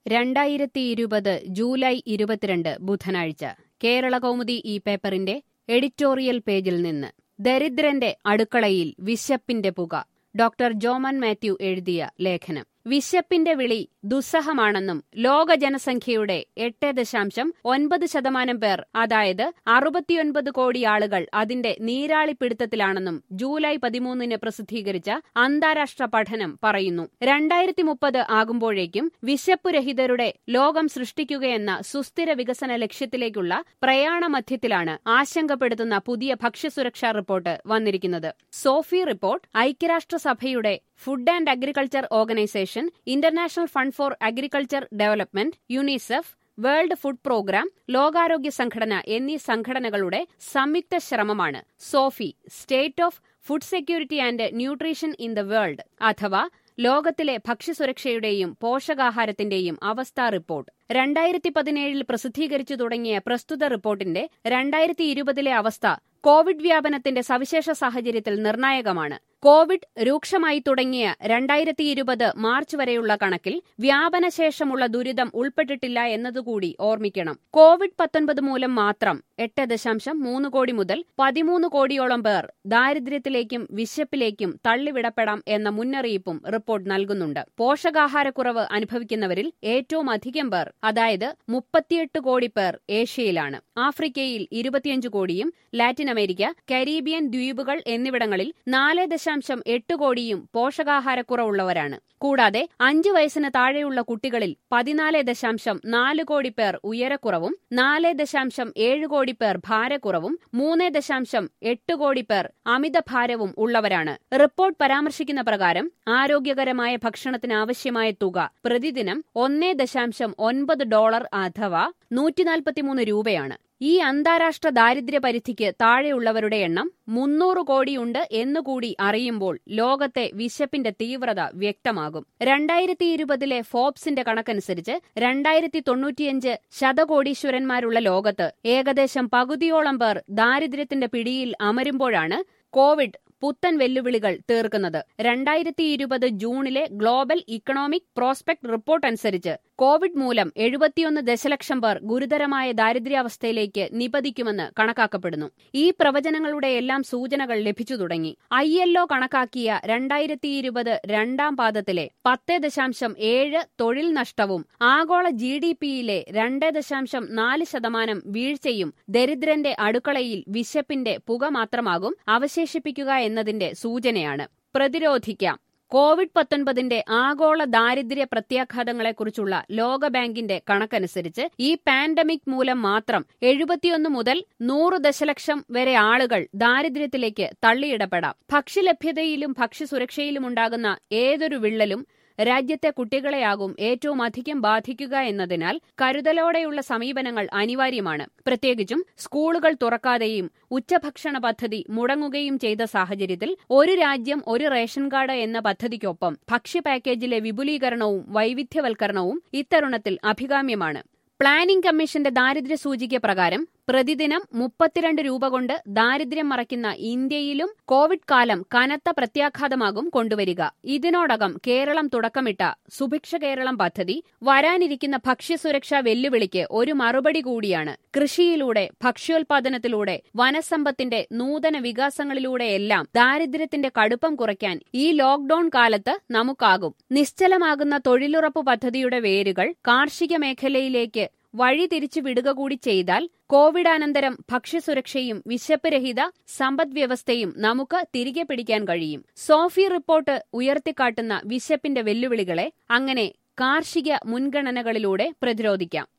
രണ്ടായിരത്തി ഇരുപത് ജൂലൈ ഇരുപത്തിരണ്ട് ബുധനാഴ്ച കേരള കൗമുദി ഈ പേപ്പറിന്റെ എഡിറ്റോറിയൽ പേജിൽ നിന്ന് ദരിദ്രന്റെ അടുക്കളയിൽ വിശപ്പിന്റെ പുക ഡോക്ടർ ജോമൻ മാത്യു എഴുതിയ ലേഖനം വിശപ്പിന്റെ വിളി ദുസ്സഹമാണെന്നും ലോക ജനസംഖ്യയുടെ എട്ട് ദശാംശം ഒൻപത് ശതമാനം പേർ അതായത് അറുപത്തിയൊൻപത് കോടി ആളുകൾ അതിന്റെ നീരാളിപ്പിടുത്തത്തിലാണെന്നും ജൂലൈ പതിമൂന്നിന് പ്രസിദ്ധീകരിച്ച അന്താരാഷ്ട്ര പഠനം പറയുന്നു രണ്ടായിരത്തി മുപ്പത് ആകുമ്പോഴേക്കും വിശപ്പുരഹിതരുടെ ലോകം സൃഷ്ടിക്കുകയെന്ന സുസ്ഥിര വികസന ലക്ഷ്യത്തിലേക്കുള്ള പ്രയാണമധ്യത്തിലാണ് ആശങ്കപ്പെടുത്തുന്ന പുതിയ ഭക്ഷ്യസുരക്ഷാ റിപ്പോർട്ട് വന്നിരിക്കുന്നത് സോഫി റിപ്പോർട്ട് ഐക്യരാഷ്ട്രസഭയുടെ food and agriculture organisation international fund for agriculture development UNICEF world food programme ലോകാരോഗ്യ സംഘടന എന്നീ സംഘടനകളുടെ സംയുക്ത ശ്രമമാണ് SOFI state of food security and nutrition in the world അഥവാ ലോകത്തിലെ ഭക്ഷ്യസുരക്ഷയുടെയും പോഷകാഹാരത്തിന്റെയും അവസ്ഥാ റിപ്പോർട്ട് രണ്ടായിരത്തി പതിനേഴിൽ പ്രസിദ്ധീകരിച്ചു തുടങ്ങിയ പ്രസ്തുത റിപ്പോർട്ടിന്റെ രണ്ടായിരത്തി ഇരുപതിലെ അവസ്ഥ കോവിഡ് വ്യാപനത്തിന്റെ സവിശേഷ സാഹചര്യത്തിൽ നിർണായകമാണ് കോവിഡ് രൂക്ഷമായി തുടങ്ങിയ രണ്ടായിരത്തി ഇരുപത് മാർച്ച് വരെയുള്ള കണക്കിൽ വ്യാപനശേഷമുള്ള ദുരിതം ഉൾപ്പെട്ടിട്ടില്ല എന്നതുകൂടി ഓർമ്മിക്കണം കോവിഡ് പത്തൊൻപത് മൂലം മാത്രം എട്ട് ദശാംശം മൂന്ന് കോടി മുതൽ പതിമൂന്ന് കോടിയോളം പേർ ദാരിദ്ര്യത്തിലേക്കും വിശപ്പിലേക്കും തള്ളിവിടപ്പെടാം എന്ന മുന്നറിയിപ്പും റിപ്പോർട്ട് നൽകുന്നുണ്ട് പോഷകാഹാരക്കുറവ് അനുഭവിക്കുന്നവരിൽ ഏറ്റവും അധികം പേർ അതായത് മുപ്പത്തിയെട്ട് കോടി പേർ ഏഷ്യയിലാണ് ആഫ്രിക്കയിൽ ഇരുപത്തിയഞ്ച് കോടിയും ലാറ്റിൻ അമേരിക്ക കരീബിയൻ ദ്വീപുകൾ എന്നിവിടങ്ങളിൽ നാല് ദശാംശം എട്ട് കോടിയും പോഷകാഹാരക്കുറവുള്ളവരാണ് കൂടാതെ അഞ്ചു വയസ്സിന് താഴെയുള്ള കുട്ടികളിൽ പതിനാല് ദശാംശം നാല് കോടി പേർ ഉയരക്കുറവും നാല് ദശാംശം ഏഴ് കോടി പേർ ഭാരക്കുറവും മൂന്ന് ദശാംശം എട്ട് കോടി പേർ അമിതഭാരവും ഉള്ളവരാണ് റിപ്പോർട്ട് പരാമർശിക്കുന്ന പ്രകാരം ആരോഗ്യകരമായ ഭക്ഷണത്തിന് ആവശ്യമായ തുക പ്രതിദിനം ഒന്നേ ദശാംശം ഒൻപത് ഡോളർ അഥവാ നൂറ്റിനാൽപ്പത്തിമൂന്ന് രൂപയാണ് ഈ അന്താരാഷ്ട്ര ദാരിദ്ര്യ പരിധിക്ക് താഴെയുള്ളവരുടെ എണ്ണം മുന്നൂറ് കോടിയുണ്ട് എന്നുകൂടി അറിയുമ്പോൾ ലോകത്തെ വിശപ്പിന്റെ തീവ്രത വ്യക്തമാകും രണ്ടായിരത്തി ഇരുപതിലെ ഫോബ്സിന്റെ കണക്കനുസരിച്ച് രണ്ടായിരത്തി തൊണ്ണൂറ്റിയഞ്ച് ശതകോടീശ്വരന്മാരുള്ള ലോകത്ത് ഏകദേശം പകുതിയോളം പേർ ദാരിദ്ര്യത്തിന്റെ പിടിയിൽ അമരുമ്പോഴാണ് കോവിഡ് പുത്തൻ വെല്ലുവിളികൾ തീർക്കുന്നത് രണ്ടായിരത്തി ഇരുപത് ജൂണിലെ ഗ്ലോബൽ ഇക്കണോമിക് പ്രോസ്പെക്ട് റിപ്പോർട്ട് അനുസരിച്ച് കോവിഡ് മൂലം എഴുപത്തിയൊന്ന് ദശലക്ഷം പേർ ഗുരുതരമായ ദാരിദ്ര്യാവസ്ഥയിലേക്ക് നിപതിക്കുമെന്ന് കണക്കാക്കപ്പെടുന്നു ഈ പ്രവചനങ്ങളുടെ എല്ലാം സൂചനകൾ ലഭിച്ചു തുടങ്ങി ഐ എൽഒ കണക്കാക്കിയ രണ്ടായിരത്തി ഇരുപത് രണ്ടാം പാദത്തിലെ പത്ത് ദശാംശം ഏഴ് തൊഴിൽ നഷ്ടവും ആഗോള ജി ഡി പിയിലെ രണ്ട് ദശാംശം നാല് ശതമാനം വീഴ്ചയും ദരിദ്രന്റെ അടുക്കളയിൽ വിശപ്പിന്റെ പുക മാത്രമാകും അവശേഷിപ്പിക്കുക എന്നതിന്റെ സൂചനയാണ് പ്രതിരോധിക്കാം കോവിഡ് പത്തൊൻപതിന്റെ ആഗോള ദാരിദ്ര്യ പ്രത്യാഘാതങ്ങളെക്കുറിച്ചുള്ള ലോകബാങ്കിന്റെ കണക്കനുസരിച്ച് ഈ പാൻഡമിക് മൂലം മാത്രം എഴുപത്തിയൊന്ന് മുതൽ നൂറ് ദശലക്ഷം വരെ ആളുകൾ ദാരിദ്ര്യത്തിലേക്ക് തള്ളിയിടപ്പെടാം ഭക്ഷ്യലഭ്യതയിലും ഭക്ഷ്യസുരക്ഷയിലും ഉണ്ടാകുന്ന ഏതൊരു വിള്ളലും രാജ്യത്തെ കുട്ടികളെയാകും ഏറ്റവും അധികം ബാധിക്കുക എന്നതിനാൽ കരുതലോടെയുള്ള സമീപനങ്ങൾ അനിവാര്യമാണ് പ്രത്യേകിച്ചും സ്കൂളുകൾ തുറക്കാതെയും ഉച്ചഭക്ഷണ പദ്ധതി മുടങ്ങുകയും ചെയ്ത സാഹചര്യത്തിൽ ഒരു രാജ്യം ഒരു റേഷൻ കാർഡ് എന്ന പദ്ധതിക്കൊപ്പം ഭക്ഷ്യ പാക്കേജിലെ വിപുലീകരണവും വൈവിധ്യവൽക്കരണവും ഇത്തരുണത്തിൽ അഭികാമ്യമാണ് പ്ലാനിംഗ് കമ്മീഷന്റെ ദാരിദ്ര്യ സൂചിക പ്രകാരം പ്രതിദിനം മുപ്പത്തിരണ്ട് രൂപ കൊണ്ട് ദാരിദ്ര്യം മറയ്ക്കുന്ന ഇന്ത്യയിലും കോവിഡ് കാലം കനത്ത പ്രത്യാഘാതമാകും കൊണ്ടുവരിക ഇതിനോടകം കേരളം തുടക്കമിട്ട സുഭിക്ഷ കേരളം പദ്ധതി വരാനിരിക്കുന്ന ഭക്ഷ്യസുരക്ഷാ വെല്ലുവിളിക്ക് ഒരു മറുപടി കൂടിയാണ് കൃഷിയിലൂടെ ഭക്ഷ്യോൽപാദനത്തിലൂടെ വനസമ്പത്തിന്റെ നൂതന വികാസങ്ങളിലൂടെയെല്ലാം ദാരിദ്ര്യത്തിന്റെ കടുപ്പം കുറയ്ക്കാൻ ഈ ലോക്ഡൌൺ കാലത്ത് നമുക്കാകും നിശ്ചലമാകുന്ന തൊഴിലുറപ്പ് പദ്ധതിയുടെ വേരുകൾ കാർഷിക മേഖലയിലേക്ക് വഴി തിരിച്ചു വിടുക കൂടി ചെയ്താൽ കോവിഡാനന്തരം ഭക്ഷ്യസുരക്ഷയും വിശപ്പ് രഹിത സമ്പദ്വ്യവസ്ഥയും നമുക്ക് തിരികെ പിടിക്കാൻ കഴിയും സോഫി റിപ്പോർട്ട് ഉയർത്തിക്കാട്ടുന്ന വിശപ്പിന്റെ വെല്ലുവിളികളെ അങ്ങനെ കാർഷിക മുൻഗണനകളിലൂടെ പ്രതിരോധിക്കാം